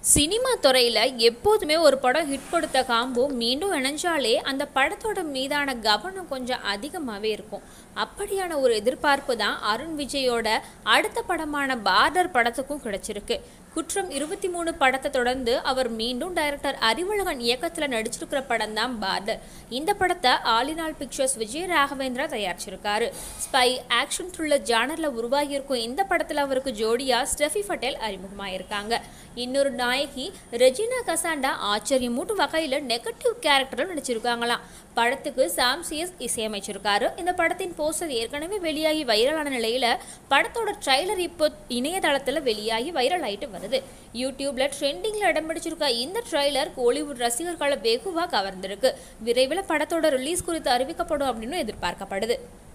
cinema துறையில் எப்போதுமே ஒரு படம் ஹிட் கொடுத்த காம்போ மீண்டும் இணைஞ்சாலே அந்த படத்தோட மீதான கவனம் கொஞ்சம் அதிகமாகவே இருக்கும் அப்படியான ஒரு எதிர்பார்ப்பு தான் அருண் விஜயோட அடுத்த படமான பார்டர் படத்துக்கும் கிடைச்சிருக்கு குற்றம் இருபத்தி மூணு படத்தை தொடர்ந்து அவர் மீண்டும் டைரக்டர் அறிவழகன் இயக்கத்தில் நடிச்சிருக்கிற படம் தான் பார்டர் இந்த படத்தை ஆலினால் பிக்சர்ஸ் விஜய் ராகவேந்திரா தயாரிச்சிருக்காரு ஸ்பை ஆக்ஷன் த்ரில்லர் ஜானரில் உருவாகியிருக்கும் இந்த படத்தில் அவருக்கு ஜோடியா ஸ்டெஃபி பட்டேல் அறிமுகமாயிருக்காங்க இன்னொரு நாயகி ரெஜினா கசாண்டா ஆச்சரியமூட்டும் வகையில் நெகட்டிவ் கேரக்டரில் நடிச்சிருக்காங்களாம் படத்துக்கு சாம் சிஎஸ் இசையமைச்சிருக்காரு இந்த படத்தின் போஸ்டர் ஏற்கனவே வெளியாகி வைரலான நிலையில் படத்தோட ட்ரைலர் இப்போ இணையதளத்தில் வெளியாகி வைரல் ஆயிட்டு வருது யூடியூப்ல ட்ரெண்டிங்ல இடம் பிடிச்சிருக்க இந்த ட்ரைலர் கோலிவுட் ரசிகர்களை வெகுவாக கவர்ந்திருக்கு விரைவில் படத்தோட ரிலீஸ் குறித்து அறிவிக்கப்படும் அப்படின்னு எதிர்பார்க்கப்படுது